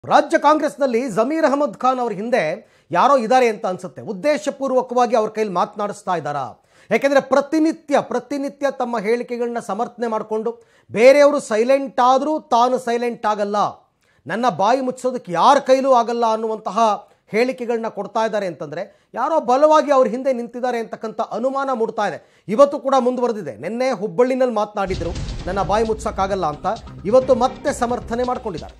ರಾಜ್ಯ ಕಾಂಗ್ರೆಸ್ನಲ್ಲಿ ಜಮೀರ್ ಅಹಮದ್ ಖಾನ್ ಅವ್ರ ಹಿಂದೆ ಯಾರೋ ಇದ್ದಾರೆ ಅಂತ ಅನ್ಸುತ್ತೆ ಉದ್ದೇಶಪೂರ್ವಕವಾಗಿ ಅವ್ರ ಕೈಲಿ ಮಾತನಾಡಿಸ್ತಾ ಇದ್ದಾರಾ ಯಾಕೆಂದರೆ ಪ್ರತಿನಿತ್ಯ ಪ್ರತಿನಿತ್ಯ ತಮ್ಮ ಹೇಳಿಕೆಗಳನ್ನ ಸಮರ್ಥನೆ ಮಾಡಿಕೊಂಡು ಬೇರೆಯವರು ಸೈಲೆಂಟ್ ಆದರೂ ತಾನು ಸೈಲೆಂಟ್ ಆಗಲ್ಲ ನನ್ನ ಬಾಯಿ ಮುಚ್ಚೋದಕ್ಕೆ ಯಾರ ಕೈಲೂ ಆಗಲ್ಲ ಅನ್ನುವಂತಹ ಹೇಳಿಕೆಗಳನ್ನ ಕೊಡ್ತಾ ಇದ್ದಾರೆ ಅಂತಂದರೆ ಯಾರೋ ಬಲವಾಗಿ ಅವ್ರ ಹಿಂದೆ ನಿಂತಿದ್ದಾರೆ ಅಂತಕ್ಕಂಥ ಅನುಮಾನ ಮೂಡ್ತಾ ಇದೆ ಇವತ್ತು ಕೂಡ ಮುಂದುವರೆದಿದೆ ನಿನ್ನೆ ಹುಬ್ಬಳ್ಳಿನಲ್ಲಿ ಮಾತನಾಡಿದರು ನನ್ನ ಬಾಯಿ ಮುಚ್ಚೋಕ್ಕಾಗಲ್ಲ ಅಂತ ಇವತ್ತು ಮತ್ತೆ ಸಮರ್ಥನೆ ಮಾಡ್ಕೊಂಡಿದ್ದಾರೆ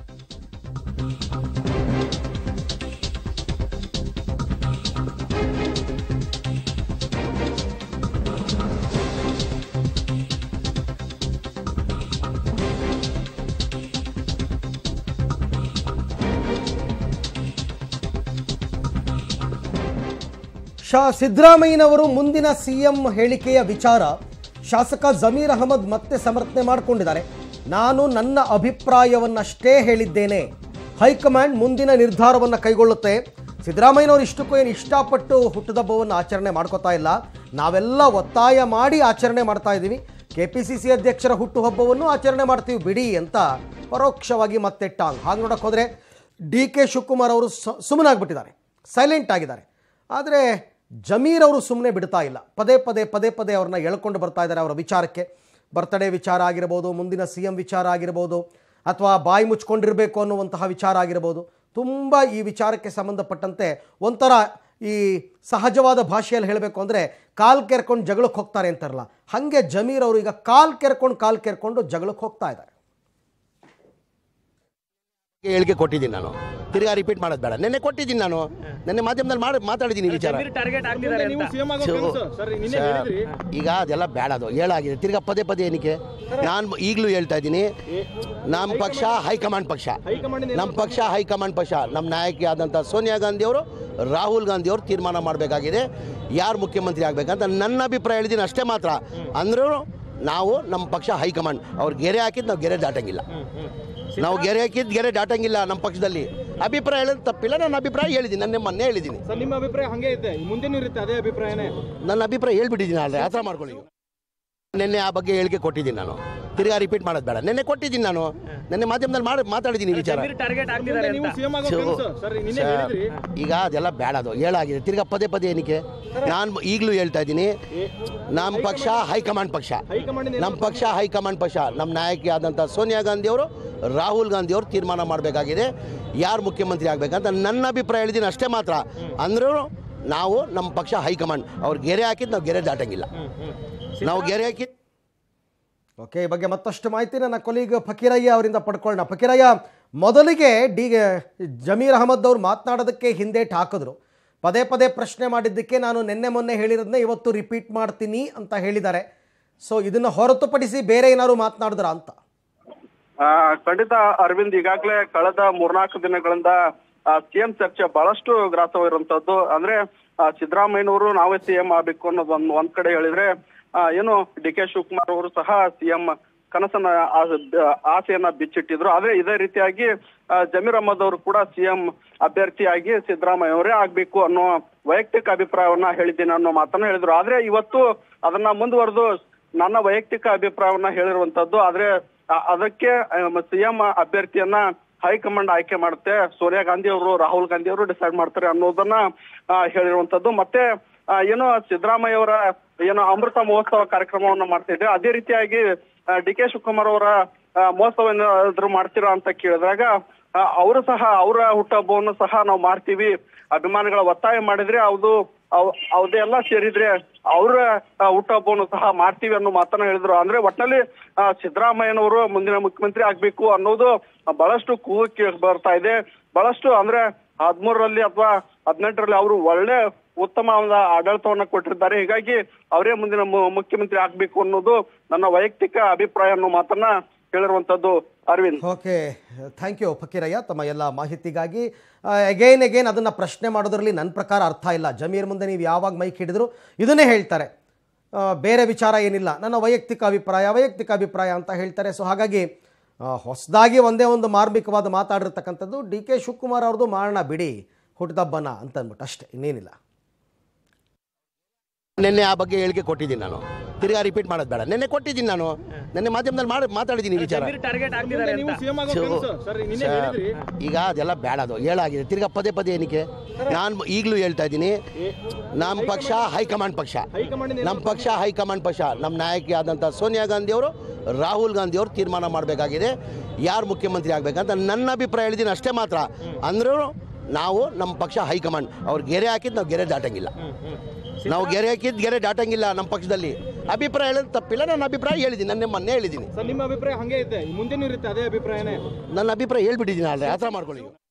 ಶಾ ಸಿದ್ದರಾಮಯ್ಯನವರು ಮುಂದಿನ ಸಿಎಂ ಹೇಳಿಕೆಯ ವಿಚಾರ ಶಾಸಕ ಜಮೀರ್ ಅಹಮದ್ ಮತ್ತೆ ಸಮರ್ಥನೆ ಮಾಡಿಕೊಂಡಿದ್ದಾರೆ ನಾನು ನನ್ನ ಅಭಿಪ್ರಾಯವನ್ನಷ್ಟೇ ಹೇಳಿದ್ದೇನೆ ಹೈಕಮಾಂಡ್ ಮುಂದಿನ ನಿರ್ಧಾರವನ್ನು ಕೈಗೊಳ್ಳುತ್ತೆ ಸಿದ್ದರಾಮಯ್ಯನವರು ಇಷ್ಟಕ್ಕೂ ಏನು ಇಷ್ಟಪಟ್ಟು ಹುಟ್ಟುಹಬ್ಬವನ್ನು ಆಚರಣೆ ಮಾಡ್ಕೋತಾ ಇಲ್ಲ ನಾವೆಲ್ಲ ಒತ್ತಾಯ ಮಾಡಿ ಆಚರಣೆ ಮಾಡ್ತಾ ಇದ್ದೀವಿ ಕೆ ಪಿ ಸಿ ಸಿ ಅಧ್ಯಕ್ಷರ ಹುಟ್ಟುಹಬ್ಬವನ್ನು ಆಚರಣೆ ಮಾಡ್ತೀವಿ ಬಿಡಿ ಅಂತ ಪರೋಕ್ಷವಾಗಿ ಮತ್ತೆ ಟಾಂಗ್ ಹಾಗೆ ನೋಡೋಕೆ ಹೋದರೆ ಡಿ ಕೆ ಶಿವಕುಮಾರ್ ಅವರು ಸುಮ್ಮನಾಗ್ಬಿಟ್ಟಿದ್ದಾರೆ ಸೈಲೆಂಟ್ ಆಗಿದ್ದಾರೆ ಆದರೆ ಜಮೀರ್ ಅವರು ಸುಮ್ಮನೆ ಬಿಡ್ತಾ ಇಲ್ಲ ಪದೇ ಪದೇ ಪದೇ ಪದೇ ಅವ್ರನ್ನ ಎಳ್ಕೊಂಡು ಬರ್ತಾ ಇದ್ದಾರೆ ಅವರ ವಿಚಾರಕ್ಕೆ ಬರ್ತಡೇ ವಿಚಾರ ಆಗಿರ್ಬೋದು ಮುಂದಿನ ಸಿ ಎಂ ವಿಚಾರ ಆಗಿರ್ಬೋದು ಅಥವಾ ಬಾಯಿ ಮುಚ್ಕೊಂಡಿರಬೇಕು ಅನ್ನುವಂತಹ ವಿಚಾರ ಆಗಿರ್ಬೋದು ತುಂಬ ಈ ವಿಚಾರಕ್ಕೆ ಸಂಬಂಧಪಟ್ಟಂತೆ ಒಂಥರ ಈ ಸಹಜವಾದ ಭಾಷೆಯಲ್ಲಿ ಹೇಳಬೇಕು ಅಂದರೆ ಕಾಲ್ ಕೆರ್ಕೊಂಡು ಜಗಳಕ್ಕೆ ಹೋಗ್ತಾರೆ ಅಂತಾರಲ್ಲ ಹಾಗೆ ಜಮೀರ್ ಅವರು ಈಗ ಕಾಲ್ ಕೆರ್ಕೊಂಡು ಕಾಲ್ ಕೆರ್ಕೊಂಡು ಜಗಳಕ್ಕೆ ಹೋಗ್ತಾ ಇದ್ದಾರೆ ಹೇಳಿಕೆ ಕೊಟ್ಟಿದ್ದೀನಿ ನಾನು ತಿರ್ಗಾ ರಿಪೀಟ್ ಮಾಡೋದು ಬೇಡ ನಿನ್ನೆ ಕೊಟ್ಟಿದ್ದೀನಿ ನಾನು ನಿನ್ನೆ ಮಾಧ್ಯಮದಲ್ಲಿ ಮಾಡಿ ಮಾತಾಡಿದ್ದೀನಿ ಈ ವಿಚಾರ ಟಾರ್ಗೆಟ್ ಆಗ್ತಿದ್ದಾರೆ ನೀವು ಅಂತ ಸಿಎಂ ಆಗೋ ಸೊ, ಕನಸು ಸರ್ ನಿನ್ನೆ ಸರ್, ಹೇಳಿದ್ರಿ ಈಗ ಅದೆಲ್ಲ ಬೇಡ ಅದು ಹೇಳಾಗಿದೆ ತಿರ್ಗಾ ಪದೇ ಪದೇ ಏನಕ್ಕೆ ನಾನು ಈಗಲೂ ಹೇಳ್ತಾ ಇದ್ದೀನಿ ನಮ್ಮ ಪಕ್ಷ ಹೈಕಮಾಂಡ್ ಪಕ್ಷ ಹೈಕಮಾಂಡ್ ನಮ್ಮ ಪಕ್ಷ ಹೈಕಮಾಂಡ್ ಪಕ್ಷ ನಮ್ಮ ನಾಯಕಿ ಆದಂಥ ಸೋನಿಯಾ ಗಾಂಧಿ ಅವರು ರಾಹುಲ್ ಗಾಂಧಿ ಅವರು ತೀರ್ಮಾನ ಮಾಡಬೇಕಾಗಿದೆ ಯಾರು ಮುಖ್ಯಮಂತ್ರಿ ಆಗಬೇಕಂತ ನನ್ನ ಅಭಿಪ್ರಾಯ ಹೇಳಿದ್ದೀನಿ ಅಷ್ಟೇ ಮಾತ್ರ ಅಂದ್ರೂ ನಾವು ನಮ್ಮ ಪಕ್ಷ ಹೈಕಮಾಂಡ್ ಅವ್ರು ಗೆರೆ ಹಾಕಿದ್ದು ನಾವು ಗೆರೆ ದಾಟಂಗಿಲ್ಲ ನಾವು ಗೆರೆ ಹಾಕಿದ್ದು ಗೆರೆ ದಾಟಂಗಿಲ್ಲ ನಮ್ಮ ಪಕ್ಷದಲ್ಲಿ ಅಭಿಪ್ರಾಯ ಹೇಳೋದು ತಪ್ಪಿಲ್ಲ ನನ್ನ ಅಭಿಪ್ರಾಯ ಹೇಳಿದ್ದೀನಿ ನನ್ನ ಮೊನ್ನೆ ಹೇಳಿದ್ದೀನಿ ಸರ್ ನಿಮ್ಮ ಅಭಿಪ್ರಾಯ ಹಂಗೆ ಐತೆ ಮುಂದೆನೂ ಇರುತ್ತೆ ಅದೇ ಅಭಿಪ್ರಾಯನೇ ನನ್ನ ಅಭಿಪ್ರಾಯ ಹೇಳ್ಬಿಟ್ಟಿದ್ದೀನಿ ಅಲ್ಲೇ ಆ ಥರ ಮಾಡ್ಕೊಳ್ಳಿ ನಿನ್ನೆ ಆ ಬಗ್ಗೆ ಹೇಳಿಕೆ ಕೊಟ್ಟಿದ್ದೀನಿ ನಾನು ತಿರ್ಗಾ ರಿಪೀಟ್ ಮಾಡೋದು ಬೇಡ ನಿನ್ನೆ ಕೊಟ್ಟಿದ್ದೀನಿ ನಾನು ನಿನ್ನೆ ಮಾಧ್ಯಮದಲ್ಲಿ ಮಾಡಿ ಮಾತಾಡಿದ್ದೀನಿ ಈ ವಿಚಾರ ಟಾರ್ಗೆಟ್ ಆಗ್ತಿದ್ದಾರೆ ನೀವು ಅಂತ ಸಿಎಂ ಆಗೋ ಸೊ, ಕನಸು ಸರ್ ನಿನ್ನೆ ಸರ್, ಹೇಳಿದ್ರಿ ಈಗ ಅದೆಲ್ಲ ಬೇಡ ಅದು ಹೇಳಾಗಿದೆ ತಿರ್ಗಾ ಪದೇ ಪದೇ ಏನಕ್ಕೆ ನಾನು ಈಗಲೂ ಹೇಳ್ತಾ ಇದ್ದೀನಿ ನಮ್ಮ ಪಕ್ಷ ಹೈಕಮಾಂಡ್ ಪಕ್ಷ ಹೈಕಮಾಂಡ್ ನಮ್ಮ ಪಕ್ಷ ಹೈಕಮಾಂಡ್ ಪಕ್ಷ ನಮ್ಮ ನಾಯಕಿ ಆದಂಥ ಸೋನಿಯಾ ಗಾಂಧಿ ಅವರು ರಾಹುಲ್ ಗಾಂಧಿ ಅವರು ತೀರ್ಮಾನ ಮಾಡಬೇಕಾಗಿದೆ ಯಾರು ಮುಖ್ಯಮಂತ್ರಿ ಆಗಬೇಕಂತ ನನ್ನ ಅಭಿಪ್ರಾಯ ಹೇಳಿದ್ದೀನಿ ಅಷ್ಟೇ ಮಾತ್ರ ಅಂದ್ರೂ ನಾವು ನಮ್ಮ ಪಕ್ಷ ಹೈಕಮಾಂಡ್ ಅವ್ರು ಗೆರೆ ಹಾಕಿದ್ದು ನಾವು ಗೆರೆ ದಾಟಂಗಿಲ್ಲ ನಾವು ಗೆರೆ ಹಾಕಿದ್ದು ಓಕೆ ಈ ಬಗ್ಗೆ ಮತ್ತಷ್ಟು ಮಾಹಿತಿ ನನ್ನ ಕೊಲೀಗ್ ಫಕೀರಯ್ಯ ಅವರಿಂದ ಪಡ್ಕೊಳ್ಳೋಣ ಫಕೀರಯ್ಯ ಮೊದಲಿಗೆ ಡಿ ಜಮೀರ್ ಅಹಮದ್ ಅವರು ಮಾತನಾಡೋದಕ್ಕೆ ಹಿಂದೇಟ್ ಹಾಕಿದ್ರು ಪದೇ ಪದೇ ಪ್ರಶ್ನೆ ಮಾಡಿದ್ದಕ್ಕೆ ನಾನು ನಿನ್ನೆ ಮೊನ್ನೆ ಹೇಳಿರೋದನ್ನೇ ಇವತ್ತು ರಿಪೀಟ್ ಮಾಡ್ತೀನಿ ಅಂತ ಹೇಳಿದ್ದಾರೆ ಸೊ ಇದನ್ನು ಹೊರತುಪಡಿಸಿ ಬೇರೆ ಏನಾದ್ರು ಮಾತನಾಡಿದ್ರ ಅಂತ ಆ, ಖಂಡಿತ ಅರವಿಂದ್ ಈಗಾಗಲೇ ಕಳೆದ ಮೂರ್ನಾಲ್ಕು ದಿನಗಳಿಂದ ಸಿಎಂ ಚರ್ಚೆ ಬಹಳಷ್ಟು ಗ್ರಾಸವಾಗಿರುವಂತದ್ದು ಅಂದ್ರೆ ಆ, ಸಿದ್ದರಾಮಯ್ಯನವರು ನಾವೇ ಸಿಎಂ ಆಗ್ಬೇಕು ಅನ್ನೋದು ಒಂದ್ ಒಂದ್ ಕಡೆ ಹೇಳಿದ್ರೆ ಆ, ಏನು ಡಿ ಕೆ ಶಿವಕುಮಾರ್ ಅವರು ಸಹ ಸಿಎಂ ಕನಸನ್ನ ಆ- ಆಸೆಯನ್ನ ಬಿಚ್ಚಿಟ್ಟಿದ್ರು ಆದ್ರೆ ಇದೇ ರೀತಿಯಾಗಿ ಆ, ಜಮೀರ್ ಅಹಮದ್ ಅವರು ಕೂಡ ಸಿಎಂ ಅಭ್ಯರ್ಥಿಯಾಗಿ ಸಿದ್ದರಾಮಯ್ಯ ಅವರೇ ಆಗ್ಬೇಕು ಅನ್ನೋ ವೈಯಕ್ತಿಕ ಅಭಿಪ್ರಾಯವನ್ನ ಹೇಳಿದ್ದೀನಿ ಅನ್ನೋ ಮಾತನ್ನ ಹೇಳಿದ್ರು ಆದ್ರೆ ಇವತ್ತು ಅದನ್ನ ಮುಂದುವರೆದು ನನ್ನ ವೈಯಕ್ತಿಕ ಅಭಿಪ್ರಾಯವನ್ನ ಹೇಳಿರುವಂತದ್ದು ಆದ್ರೆ ಅ- ಅದಕ್ಕೆ ಸಿಎಂ ಅಭ್ಯರ್ಥಿಯನ್ನ ಹೈಕಮಾಂಡ್ ಆಯ್ಕೆ ಮಾಡುತ್ತೆ ಸೋನಿಯಾ ಗಾಂಧಿ ಅವರು ರಾಹುಲ್ ಗಾಂಧಿ ಅವರು ಡಿಸೈಡ್ ಮಾಡ್ತಾರೆ ಅನ್ನೋದನ್ನ ಆ, ಹೇಳಿರುವಂತದ್ದು ಮತ್ತೆ ಆ, ಏನು ಸಿದ್ದರಾಮಯ್ಯ ಅವರ ಏನು ಅಮೃತ ಮಹೋತ್ಸವ ಕಾರ್ಯಕ್ರಮವನ್ನ ಮಾಡ್ತಿದ್ರೆ ಅದೇ ರೀತಿಯಾಗಿ ಡಿ ಕೆ ಶಿವಕುಮಾರ್ ಅವರ ಆ, ಮಹೋತ್ಸವ ಏನಾದ್ರು ಮಾಡ್ತೀರಾ ಅಂತ ಕೇಳಿದಾಗ ಆ, ಅವರು ಸಹ ಅವರ ಹುಟ್ಟಹಬ್ಬವನ್ನು ಸಹ ನಾವು ಮಾಡ್ತೀವಿ ಅಭಿಮಾನಿಗಳ ಒತ್ತಾಯ ಮಾಡಿದ್ರೆ ಅದು ಅವ್- ಅವ್ದೆಲ್ಲ ಸೇರಿದ್ರೆ ಅವರ ಹುಟ್ಟಹಬ್ಬವನ್ನು ಸಹ ಮಾಡ್ತೀವಿ ಅನ್ನೋ ಮಾತನ್ನ ಹೇಳಿದ್ರು ಅಂದ್ರೆ ಒಟ್ಟಲ್ಲಿ ಆ, ಸಿದ್ದರಾಮಯ್ಯನವರು ಮುಂದಿನ ಮುಖ್ಯಮಂತ್ರಿ ಆಗ್ಬೇಕು ಅನ್ನೋದು ಬಹಳಷ್ಟು ಕೂಗು ಕೇಳಿ ಬರ್ತಾ ಇದೆ ಬಹಳಷ್ಟು ಅಂದ್ರೆ ಹದಿಮೂರರಲ್ಲಿ ಅಥವಾ ಹದಿನೆಂಟರಲ್ಲಿ ಅವರು ಒಳ್ಳೆ ಉತ್ತಮವಾದ ಆಡಳಿತವನ್ನ ಕೊಟ್ಟಿದ್ದಾರೆ ಹೀಗಾಗಿ ಅವರೇ ಮುಂದಿನ ಮು- ಮುಖ್ಯಮಂತ್ರಿ ಆಗ್ಬೇಕು ಅನ್ನೋದು ನನ್ನ ವೈಯಕ್ತಿಕ ಅಭಿಪ್ರಾಯ ಅನ್ನೋ ಮಾತನ್ನ ಹೇಳಿರುವಂತದ್ದು Arvind okay thank you Fakirayya ತಮ್ಮ ಎಲ್ಲ ಮಾಹಿತಿಗಾಗಿ ಅಗೈನ್ ಅಗೈನ್ ಅದನ್ನು ಪ್ರಶ್ನೆ ಮಾಡೋದ್ರಲ್ಲಿ ನನ್ನ ಪ್ರಕಾರ ಅರ್ಥ ಇಲ್ಲ ಜಮೀರ್ ಮುಂದೆ ನೀವು ಯಾವಾಗ ಮೈಕ್ ಹಿಡಿದ್ರು ಇದನ್ನೇ ಹೇಳ್ತಾರೆ ಆ, ಬೇರೆ ವಿಚಾರ ಏನಿಲ್ಲ ನನ್ನ ವೈಯಕ್ತಿಕ ಅಭಿಪ್ರಾಯ ವೈಯಕ್ತಿಕ ಅಭಿಪ್ರಾಯ ಅಂತ ಹೇಳ್ತಾರೆ ಸೊ ಹಾಗಾಗಿ ಹೊಸದಾಗಿ ಒಂದೇ ಒಂದು ಮಾರ್ಮಿಕವಾದ ಮಾತಾಡಿರ್ತಕ್ಕಂಥದ್ದು ಡಿ ಕೆ ಶಿವಕುಮಾರ್ ಅವ್ರದ್ದು ಮಾಡೋಣ ಬಿಡಿ ಹುಟ್ಟಿದಬ್ಬನ ಅಂತ ಅಂದ್ಬಿಟ್ಟು ಅಷ್ಟೇ ಇನ್ನೇನಿಲ್ಲ ನಿನ್ನೆ ಆ ಬಗ್ಗೆ ಹೇಳಿಕೆ ಕೊಟ್ಟಿದ್ದೀನಿ ನಾನು ತಿರ್ಗಾ ರಿಪೀಟ್ ಮಾಡೋದು ಬೇಡ ನಿನ್ನೆ ಕೊಟ್ಟಿದ್ದೀನಿ ನಾನು ನಿನ್ನೆ ಮಾಧ್ಯಮದಲ್ಲಿ ಮಾಡಿ ಮಾತಾಡಿದ್ದೀನಿ ಈ ವಿಚಾರ ಟಾರ್ಗೆಟ್ ಮುಂದೆ ಆಗ್ತಿದ್ದಾರೆ ನೀವು ಅಂತ ಸಿಎಂ ಆಗೋ ಸೊ- ಕನಸು ಸರ್ ನಿನ್ನೆ ಸರ್, ಹೇಳಿದ್ರಿ ಈಗ ಅದೆಲ್ಲ ಬೇಡ ಅದು ಹೇಳಾಗಿದೆ ತಿರ್ಗಾ ಪದೇ ಪದೇ ಏನಕ್ಕೆ ನಾನು ಈಗಲೂ ಹೇಳ್ತಾ ಇದ್ದೀನಿ ನಮ್ಮ ಪಕ್ಷ ಹೈಕಮಾಂಡ್ ಪಕ್ಷ ಹೈಕಮಾಂಡ್ ನಮ್ಮ ಪಕ್ಷ ಹೈಕಮಾಂಡ್ ಪಕ್ಷ ನಮ್ಮ ನಾಯಕಿ ಆದಂಥ ಸೋನಿಯಾ ಗಾಂಧಿ ಅವರು ರಾಹುಲ್ ಗಾಂಧಿ ಅವರು ತೀರ್ಮಾನ ಮಾಡಬೇಕಾಗಿದೆ ಯಾರು ಮುಖ್ಯಮಂತ್ರಿ ಆಗಬೇಕಂತ ನನ್ನ ಅಭಿಪ್ರಾಯ ಹೇಳಿದ್ದೀನಿ ಅಷ್ಟೇ ಮಾತ್ರ ಅಂದ್ರೂ ನಾವು ನಮ್ಮ ಪಕ್ಷ ಹೈಕಮಾಂಡ್ ಅವ್ರು ಗೆರೆ ಹಾಕಿದ್ದು ನಾವು ಗೆರೆ ದಾಟಂಗಿಲ್ಲ ನಾವು ಗೆರೆ ಹಾಕಿದ್ದು ಗೆರೆ ದಾಟಂಗಿಲ್ಲ ನಮ್ಮ ಪಕ್ಷದಲ್ಲಿ ಅಭಿಪ್ರಾಯ ಹೇಳೋದು ತಪ್ಪಿಲ್ಲ ನನ್ನ ಅಭಿಪ್ರಾಯ ಹೇಳಿದ್ದೀನಿ ನನ್ನ ಮೊನ್ನೆ ಹೇಳಿದ್ದೀನಿ ಸರ್ ನಿಮ್ಮ ಅಭಿಪ್ರಾಯ ಹಂಗೆ ಐತೆ ಮುಂದೆನೂ ಇರುತ್ತೆ ಅದೇ ಅಭಿಪ್ರಾಯನೇ ನನ್ನ ಅಭಿಪ್ರಾಯ ಹೇಳ್ಬಿಟ್ಟಿದ್ದೀನಿ ಆದರೆ ಆ ಥರ ಮಾಡ್ಕೊಳ್ಳಿ